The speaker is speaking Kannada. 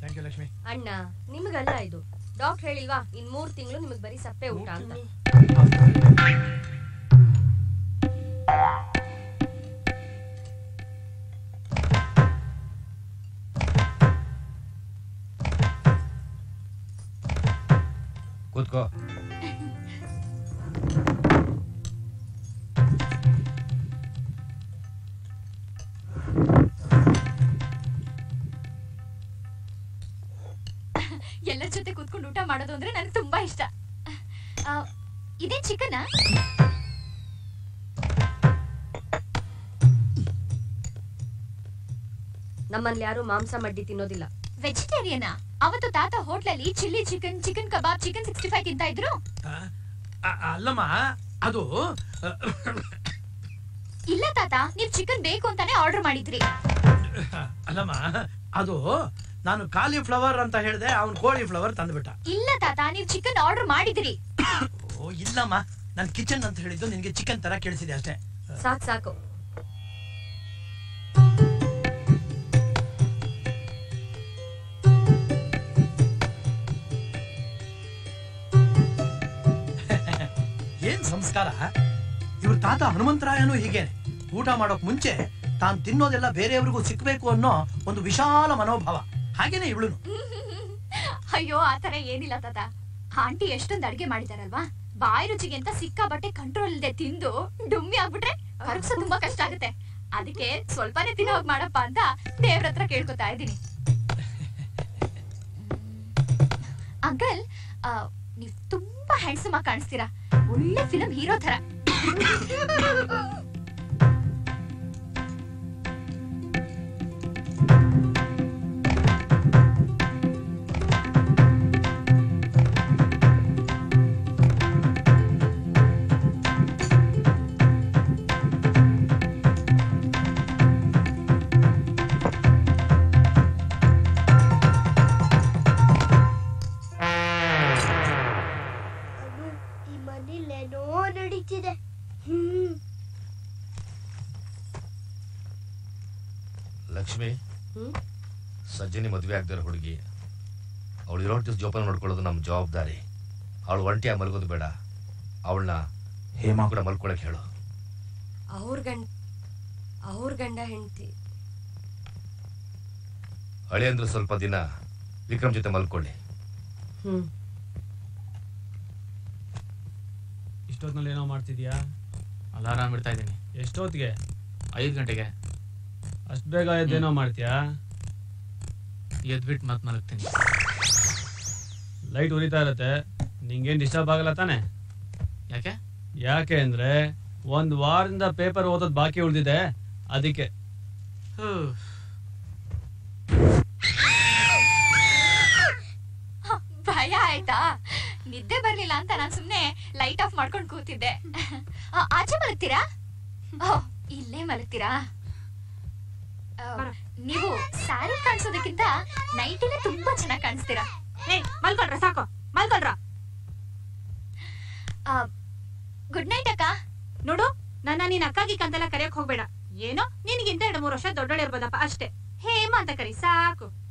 ಥ್ಯಾಂಕ್ ಯು ಲಕ್ಷ್ಮಿ ಅಣ್ಣ ನಿಮಗಲ್ಲ ಇದು ಡಾಕ್ಟರ್ ಹೇಳಿಲ್ವಾ ಇನ್ ಮೂರ್ ತಿಂಗಳು ನಿಮಗ್ ಬರೀ ಸಪ್ಪೆ ಊಟ ಅಂತ ಕೂತ್ಕೋ ಎಲ್ಲರ ಜೊತೆ ಕೂತ್ಕೊಂಡು ಊಟ ಮಾಡೋದು ಅಂದ್ರೆ ನನಗೆ ತುಂಬಾ ಇಷ್ಟ ಆ, ಇದೇ ಚಿಕನ್ ನಮ್ಮಲ್ಲಿ ಯಾರು ಮಾಂಸ ಮಡ್ಡಿ ತಿನ್ನೋದಿಲ್ಲ ವೆಜಿಟೇರಿಯನಾ ಅವತ್ತು ತಾತ ಹೋಟ್ಲಲ್ಲಿ chilli chicken chicken kebab chicken sixty five ತಿಂತಾ ಇದ್ರು ಅ- ಅಲ್ಲಮ್ಮ ಅದು ಇಲ್ಲ ತಾತ ನೀವ್ ಚಿಕನ್ ಬೇಕು ಅಂತಾನೆ ಆರ್ಡರ್ ಮಾಡಿದ್ರಿ ಅಲ್ಲಮ್ಮ ಅದು ನಾನು ಕಾಲಿಫ್ಲವರ್ ಅಂತ ಹೇಳಿದೆ ಅವನು ಕೋಳಿ ಫ್ಲವರ್ ತಂದ್ಬಿಟ್ಟ ಇಲ್ಲ ತಾತ ನೀವ್ ಚಿಕನ್ ಆರ್ಡರ್ ಮಾಡಿದ್ರಿ ಓ ಇಲ್ಲಮ್ಮ ನಾನು ಕಿಚನ್ ಅಂತ ಹೇಳಿದ್ದು ನಿನ್ಗೆ ಚಿಕನ್ ತರ ಕೇಳಿಸಿದೆ ಅಷ್ಟೇ ಸಾಕ್ ಸಾಕು ಏನ್ ಸಂಸ್ಕಾರ ಇವ್ರ ತಾತ ಹನುಮಂತರಾಯನು ಹೀಗೇನೆ ಊಟ ಮಾಡೋಕ್ ಮುಂಚೆ ತಾನು ತಿನ್ನೋದೆಲ್ಲ ಬೇರೆಯವ್ರಿಗೂ ಸಿಕ್ಬೇಕು ಅನ್ನೋ ಒಂದು ವಿಶಾಲ ಮನೋಭಾವ ಹಾಗೇನೆ ಇವಳುನು ಅಯ್ಯೋ ಆತರ ಏನಿಲ್ಲ ತಾತ ಆಂಟಿ ಎಷ್ಟೊಂದು ಅಡ್ಗೆ ಮಾಡಿದಾರಲ್ವಾ ಬಾಯಿ ರುಚಿಗೆ ಅಂತ ಸಿಕ್ಕಾಬಟ್ಟೆ ಕಂಟ್ರೋಲ್ ಇಲ್ಲದೆ ತಿಂದು ಡುಮ್ಮಿ ಆಗ್ಬಿಟ್ರೆ ಕರಗ್ಸ ತುಂಬಾ ಕಷ್ಟ ಆಗುತ್ತೆ ಅದಕ್ಕೆ ಸ್ವಲ್ಪನೇ ತಿನ್ನೋ ಹೋಗ್ ಮಾಡಪ್ಪ ಅಂತ ದೇವ್ರ ಹತ್ರ ಕೇಳ್ಕೊತಾ ಇದ್ದೀನಿ ಅಂಕಲ್ ನೀವ್ ತುಂಬಾ ಹ್ಯಾಂಡ್ಸಮ್ ಆಗಿ ಕಾಣಿಸ್ತೀರಾ ಒಳ್ಳೆ ಫಿಲಂ ಹೀರೋ ತರ ಅನು ಈ ಮನೇಲೇನೋ ನಡೀತಿದೆ ಹ್ಮ್ ಲಕ್ಷ್ಮಿ ಹ್ಮ್? ಸಜ್ಜನಿ ಮದುವೆ ಆಗದಿರೋ ಹುಡುಗಿ ಅವಳು ಇರೋ ಜೋಪಾನ ನೋಡ್ಕೊಳ್ಳೋದು ನಮ್ಮ ಜವಾಬ್ದಾರಿ ಅವಳು ಒಂಟಿಯಾಗಿ ಮಲಗೋದು ಬೇಡ ಅವಳನ್ನ ಹೇಮಾ ಕೂಡ ಮಲ್ಕೊಳಕ್ ಹೇಳು ಅವ್ರ ಗಂಡ ಅವ್ರ ಗಂಡ ಹೆಂಡತಿ ಹಳೆ ಅಂದ್ರೆ ಸ್ವಲ್ಪ ದಿನ ವಿಕ್ರಮ್ ಜೊತೆ ಮಲ್ಕೊಳ್ಳಿ ಹ್ಮ್ ಇಷ್ಟೊತ್ತಿನಲ್ಲಿ ಏನೋ ಮಾಡ್ತಿದ್ಯಾ ಅಲಾರಾಮ್ ಇಡ್ತಾ ಇದ್ದೀನಿ ಎಷ್ಟೊತ್ತಿಗೆ ಐದು ಗಂಟೆಗೆ ಅಷ್ಟು ಬೇಗ ಎದ್ದೇನೋ ಮಾಡ್ತೀಯಾ ಎದ್ಬಿಟ್ಟು ಮತ್ತೆ ಮಲಗ್ತೀನಿ ಲೈಟ್ ಉರಿತಾ ಇರತ್ತೆ ನಿಂಗೇನ್ ಡಿಸ್ಟರ್ಬ್ ಆಗಲ್ಲ ತಾನೆ ಯಾಕೆ ಯಾಕೆ ಅಂದ್ರೆ ಒಂದ್ ವಾರದಿಂದ ಪೇಪರ್ ಓದೋದ್ ಬಾಕಿ ಉಳಿದಿದೆ ಅದಕ್ಕೆ ಭಯ ಆಯ್ತಾ ನಿದ್ದೆ ಬರ್ಲಿಲ್ಲ ಅಂತ ನಾನ್ ಸುಮ್ನೆ ಲೈಟ್ ಆಫ್ ಮಾಡ್ಕೊಂಡು ಕೂತಿದ್ದೆ ಆ, ಆಚೆ ಮಲಗ್ತೀರಾ ಓ, ಇಲ್ಲೇ ಮಲಗ್ತೀರಾ ಆ, ನೀವು ಸ್ಯಾರಿ ಕಾಣಿಸೋದಕ್ಕಿಂತ ನೈಟಿನೇ ತುಂಬಾ ಚೆನ್ನಾಗಿ ಕಾಣಿಸ್ತೀರಾ ಮಲ್ಕೊಳ್ರ ಸಾಕು ಮಲ್ಕೊಳ್ರ ಗುಡ್ ನೈಟ್ ಅಕ್ಕ ನೋಡು ನನ್ನ ನೀನ್ ಅಕ್ಕಾಗಿ ಕಂತೆಲ್ಲ ಕರೆಯಕ್ ಹೋಗ್ಬೇಡ ಏನೋ ನಿನ್ಗಿಂತ ಎರಡು ಮೂರು ವರ್ಷ ದೊಡ್ಡೋಳಿರ್ಬೋದಪ್ಪ ಅಷ್ಟೇ ಹೇಮ ಅಂತ ಕರಿ ಸಾಕು